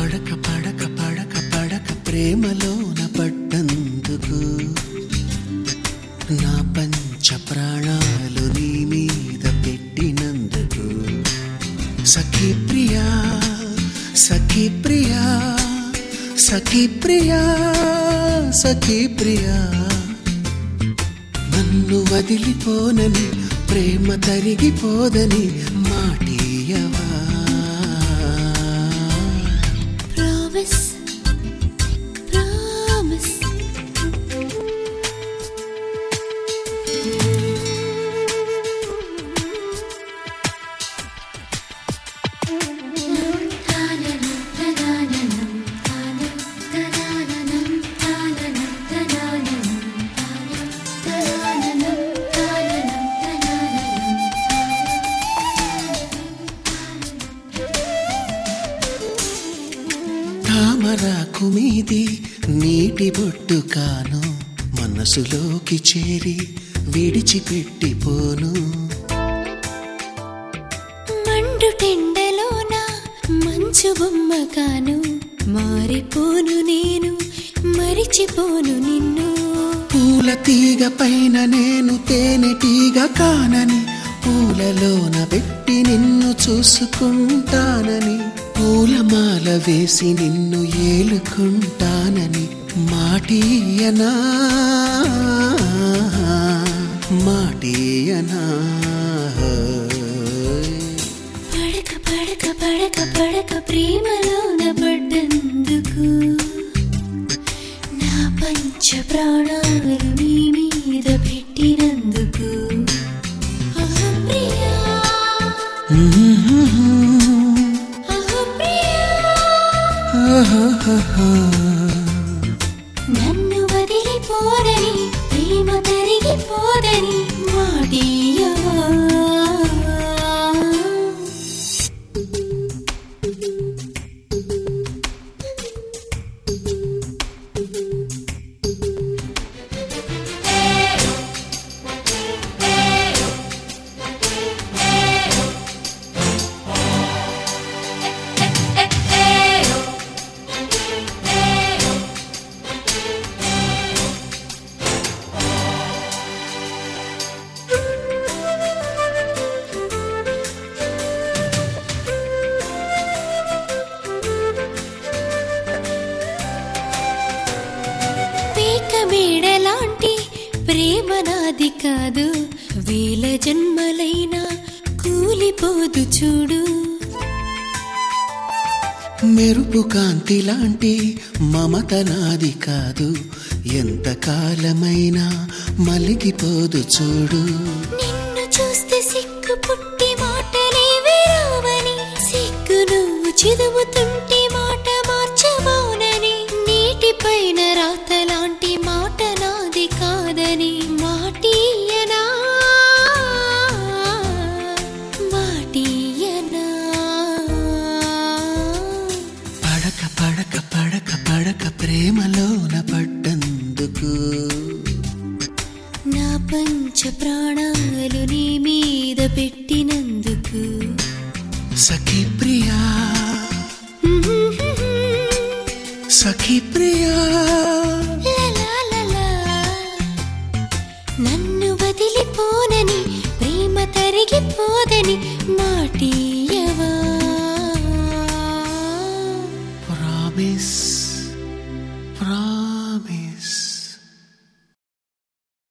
పడక పడక పడక పడక ప్రేమలోన పడ్డందుకు నా పంచ ప్రాణాలు నీ మీద పెట్టినందుకు సఖీ ప్రియా సఖీ ప్రియా సఖీ ప్రియా సఖీ ప్రియా నన్ను వదిలిపోనని ప్రేమ తరిగిపోదని మాటీయవా Promise, promise. తామరాకు మీది నీటి బొట్టు కాను మనసులోకి చేరి విడిచిపెట్టిపోను మండు టెండలోన మంచు బొమ్మ కాను మారిపోను నేను మరిచిపోను నిన్ను పూల తీగ పైన నేను తేనెటీగ కానని పూలలోన పెట్టి నిన్ను చూసుకుంటానని పూలమాల వేసి నిన్ను ఏలుకుంటానని మాటీయనా మాటీయనా పడక పడక పడక పడక ప్రేమలోన పడ్డందుకు నా పంచ ప్రాణాలు నీ మీద పెట్టినందుకు అహో ప్రియా అహో ప్రియా నన్ను వదిలిపోదని ప్రేమ తరిగిపోదని మాటియవా పీక మేడలాంటి ప్రేమ నాది కాదు వేల జన్మలైనా కూలిపోదు చూడు మెరుపు కాంతి లాంటి మమత నాది కాదు ఎంత కాలమైనా మలిగిపోదు చూడు నిన్ను చూస్తే సిగ్గు పుట్టి మాటలేవే రావని సిగ్గు నువ్వు చిదుముతుంటే మాట మార్చబోనని నీటిపైన రాతలాంటి మాట నాది కాదని మాటియనా మాటియనా పడక పడక పడక పడక ప్రేమలోన పడ్డందుకు నా పంచ ప్రాణాలు నీ మీద పెట్టినందుకు సఖీ ప్రియా సఖీ ప్రియా లలాలలా. నన్ను వదిలిపోనని ప్రేమ తరిగిపోదని మాటియవా ప్రామిస్ ప్రా